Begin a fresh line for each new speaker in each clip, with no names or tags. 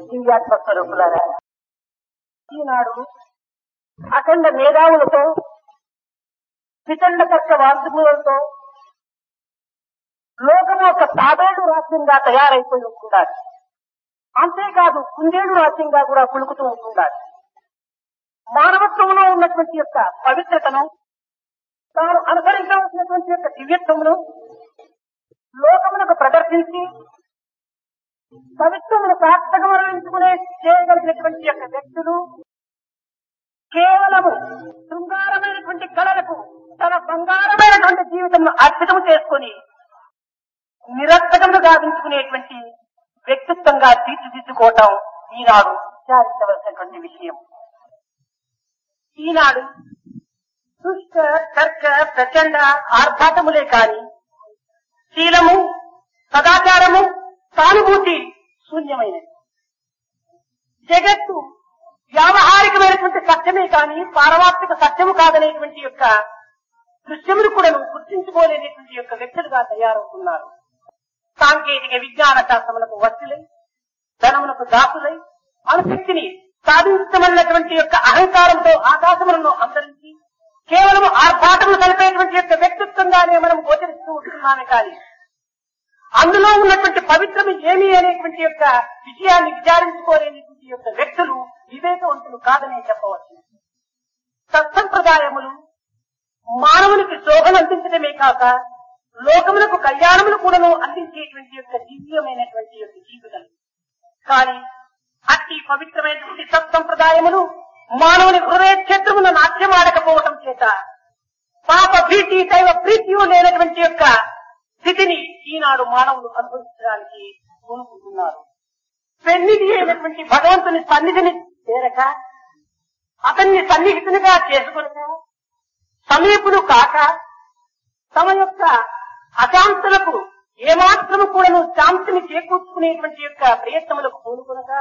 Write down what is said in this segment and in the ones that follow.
దివ్యాత్మ స్వరూపులారా ఈనాడు అఖండ మేధావులతో వితండ తర్క వాంతుములతో లోకం ఒక తాబేడు రాజ్యంగా తయారైపోయి ఉంటున్నారు అంతేకాదు కుందేడు రాజ్యంగా కూడా పులుకుతూ ఉంటున్నారు మానవత్వంలో ఉన్నటువంటి యొక్క పవిత్రతను తాను అనుసరించవలసినటువంటి యొక్క దివ్యత్వమును లోకమునకు ప్రదర్శించి పవిత్రమును సార్థకమరించుకునే చేయగలిగినటువంటి యొక్క వ్యక్తులు కేవలము శృంగారమైనటువంటి కళలకు తన బంగారమైనటువంటి జీవితంను అర్పితం చేసుకుని నిరర్థకములు గావించుకునేటువంటి వ్యక్తిత్వంగా తీర్చిదిద్దుకోవటం ఈనాడు విచారించవలసినటువంటి విషయం ఈనాడు దుష్ట తర్క ప్రచండ ఆర్భాటములే కాని శీలము సదాచారము సానుభూతి శూన్యమైనది జగత్తు వ్యావహారికమైనటువంటి సత్యమే కాని పారమార్థిక సత్యము కాదనేటువంటి యొక్క దృశ్యములు కూడా గుర్తించుకోలేనటువంటి యొక్క వ్యక్తులుగా తయారవుతున్నారు సాంకేతిక విజ్ఞాన శాస్త్రములకు వస్తులై ధనమునకు దాసులై అనుశక్తిని సాధించమన్నటువంటి యొక్క అహంకారంతో ఆకాశములను అంతరించి కేవలం ఆర్భాటములు కలిపేటువంటి యొక్క వ్యక్తిత్వంగానే మనం గోచరిస్తూ ఉంటున్నామే కానీ అందులో ఉన్నటువంటి పవిత్రము ఏమి అనేటువంటి యొక్క విషయాన్ని విచారించుకోలేనటువంటి యొక్క వ్యక్తులు వివేకవంతులు కాదనే చెప్పవచ్చు సత్సంప్రదాయములు మానవునికి శోభను అందించడమే కాక లోకములకు కళ్యాణములు కూడాను అందించేటువంటి యొక్క దివ్యమైనటువంటి యొక్క జీవితం కానీ అట్టి పవిత్రమైనటువంటి సత్సంప్రదాయములు మానవుని హృదయ క్షేత్రమున నాట్యమాడకపోవటం చేత పాప భీతి దైవ ప్రీతియు లేనటువంటి యొక్క స్థితిని ఈనాడు మానవులు అనుభవించడానికి కోరుకుంటున్నారు పెన్నిధి అయినటువంటి భగవంతుని సన్నిధిని చేరక అతన్ని సన్నిహితునిగా చేసుకొనక సమీపుడు కాక తమ యొక్క అశాంతులకు ఏమాత్రము కూడాను శాంతిని చేకూర్చుకునేటువంటి యొక్క ప్రయత్నములకు పూనుకొనక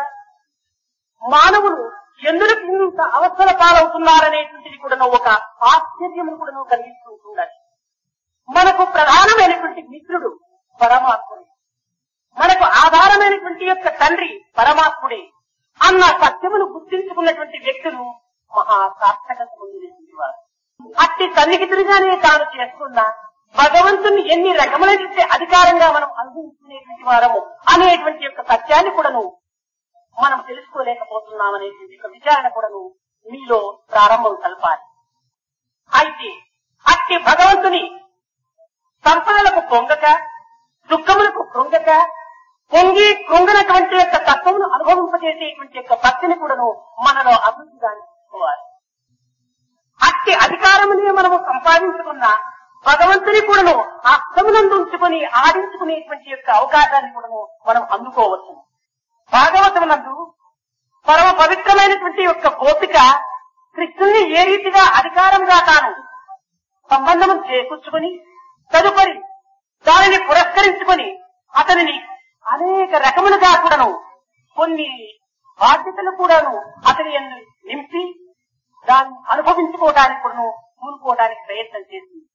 మానవులు ఎందుకు ఇంత అవసర పాలవుతున్నారనేటువంటిది కూడా ఒక ఆశ్చర్యము కూడా కలిగిస్తూ ఉండాలి మనకు ప్రధానమైనటువంటి మిత్రుడు పరమాత్ముడే మనకు ఆధారమైనటువంటి యొక్క తండ్రి పరమాత్ముడే అన్న సత్యమును గుర్తించుకున్నటువంటి వ్యక్తులు మహా సార్థకత పొందినటువంటి వారు అట్టి సన్నిహితుడిగానే తాను చేసుకున్న భగవంతుని ఎన్ని రకములైనటువంటి అధికారంగా మనం అనుభవించుకునేటువంటి వారము అనేటువంటి యొక్క సత్యాన్ని కూడాను మనం తెలుసుకోలేకపోతున్నాం అనేటువంటి ఒక విచారణ కూడాను మీలో ప్రారంభం కలపాలి అయితే అట్టి భగవంతుని సంపదలకు పొంగక దుఃఖములకు కృంగక పొంగి కృంగనటువంటి యొక్క తత్వమును అనుభవింపజేసేటువంటి యొక్క భక్తిని కూడాను మనలో అభివృద్ధిగా తీసుకోవాలి అట్టి అధికారమునే మనము సంపాదించుకున్న భగవంతుని కూడాను అర్థమునందు ఉంచుకొని ఆడించుకునేటువంటి యొక్క అవకాశాన్ని కూడాను మనం అందుకోవచ్చు భాగవతమునందు పరమ పవిత్రమైనటువంటి యొక్క గోపిక కృష్ణుని ఏ రీతిగా అధికారంగా తాను సంబంధము చేకూర్చుకొని తదుపరి దానిని పురస్కరించుకొని అతనిని అనేక రకములుగా కూడాను కొన్ని బాధ్యతలు కూడాను అతని యందు నింపి దాన్ని అనుభవించుకోవడానికి కూడాను కూరుకోవడానికి ప్రయత్నం చేసింది